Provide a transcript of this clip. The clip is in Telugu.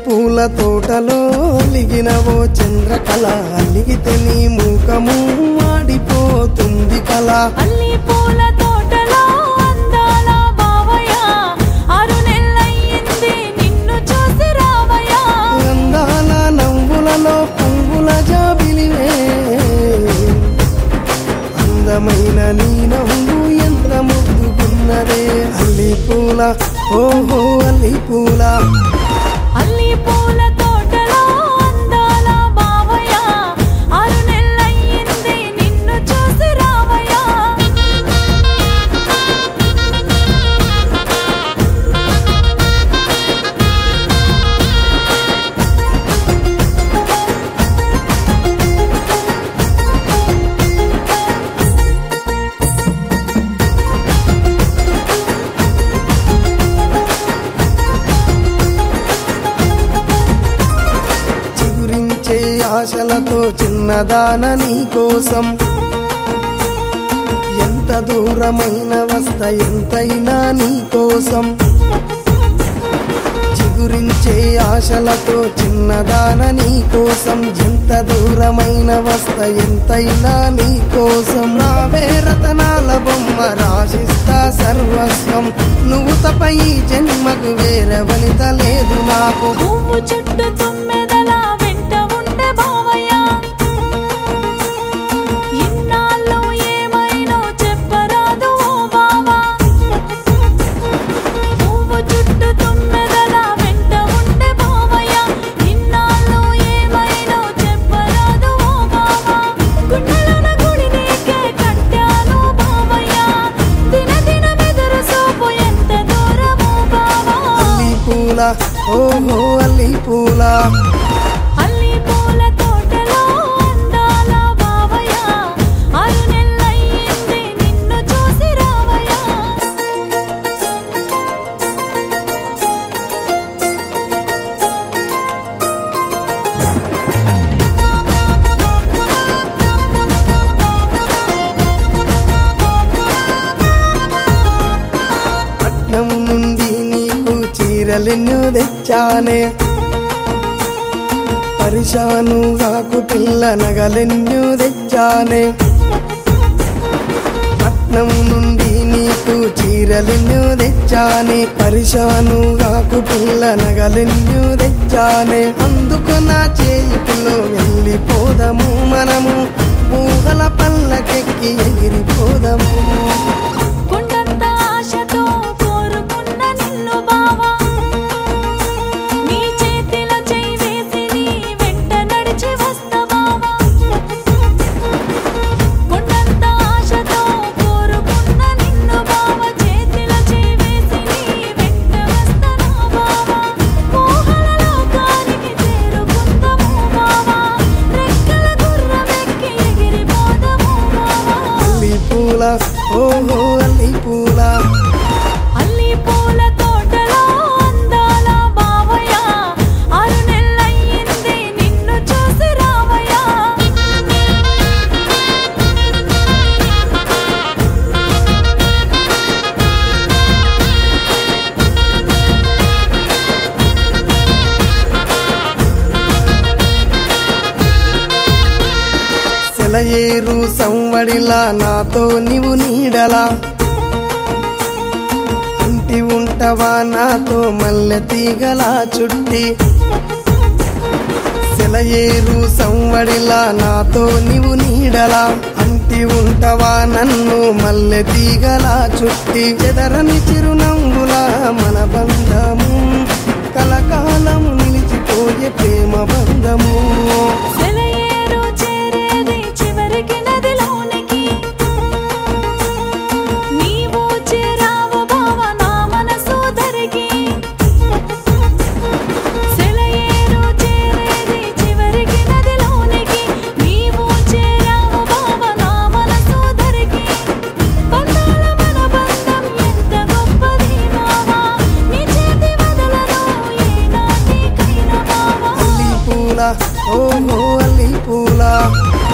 పూల తోటలో అలిగినవో చంద్రకళ అలిగితే నీ ముఖము ఆడిపోతుంది కళ అల్లి పూల తోటలో అందాల బావయ్య ఆరు నెలలయ్యింది నిన్ను చూసి రావయ్య అందాల నవ్వులలో పువ్వుల జాబిలివే అందమైన నీ నవ్వు ఎంత ముద్దుకున్నదే అల్లి పూల ఓహో అల్లి పూల అల్లి పూల తోటలో అందాల బావయ్య ఆరు నెలలయ్యింది నిన్ను చూసి రావయ్య చిగురించే ఆశలతో చిన్నదాన నీ కోసం ఎంత దూరమైన వస్త ఎంతైనా నీ కోసం చిగురించే ఆశలతో చిన్నదాన నీ కోసం ఎంత దూరమైన వస్త ఎంతైనా నీ కోసం నా రతనాల బొమ్మ రాసిస్తా సర్వస్వం నువ్వు తప్ప ఈ జన్మకు వేరే వనిత లేదు నాకు పువ్వు చుట్టూ తుమ్మెదల వెంట ఉండే బావయ్య ఇన్నాళ్ళు ఏమైనో చెప్పరాదు ఓ బావా పువ్వు చుట్టూ తుమ్మెదల వెంట ఉండే బావయ్య ఇన్నాళ్ళు ఏమైనో చెప్పరాదు ఓ బావా గుండెలోన గుడి నీకే కట్టాను బావయ్య దిన దిన మెదురు సోపు ఎంత దూరమో బావా అల్లి పూల ఓహో అల్లి పూల అల్లి పూల తోటలో అందాల బావయ్య ఆరు నెలలయ్యింది నిన్ను చూసి రావయ్య పట్నం నుండి నీకు చీరలెన్నో తెచ్చానే పరిశాను కాకు పిల్ల నగలెన్నో తెచ్చానే పట్నం నుండి నీకు చీరలెన్నో తెచ్చానే పరిశాను కాకు పిల్ల నగలెన్నో తెచ్చానే అందుకు నా చేతిలో వెళ్ళిపోదము మనము ఊహల పల్లకెక్కి ఎగిరిపోదము కొండంత ఆశతో కోరుకున్న నిన్ను బావా నీ చేతిలో చేయి వేసి నీ వెంట నడిచి వస్తా బావా కొండంత ఆశతో కోరుకున్న నిన్ను బావా చేతిలో చేయి వేసి నీ వెంట వస్తానా బావా మోహన లోకానికి చేరుకుందాము బావా రెక్కల గుర్రమెక్కి ఎగిరిపోదాము బావా అల్లి పూల ఓహో అల్లి పూల అల్లి పూల తోటలో అందాల బావయ్య ఆరు నెలలయ్యింది నిన్ను చూసి రావయ్య సెలయేరు సంవడిలా నాతో నీవు నీడలా ఇంటి ఉంటవా నాతో మల్లె తీగలా చుట్టి సెలయేరు సంవడిలా నాతో నీవు నీడలా అంటి ఉంటవా నన్ను మల్లె తీగలా చుట్టి చెదరని చిరునవ్వులా మన బంధము కలకాలము నిలిచిపోయే ప్రేమ బంధము సెలయేరు చేరేది చివరికి నదిలోనికి నీవు చేరావు బావ నా మనసు ధరికి సెలయేరు చేరేది చివరికి నదిలోనికి నీవు చేరావు బావ నా మనసు ధరికి బంధాల మన బంధం ఎంత గొప్పది బావా నీ చేతి వదలను ఏ నాటికైనా బావా అల్లి పూల ఓహో అల్లి పూల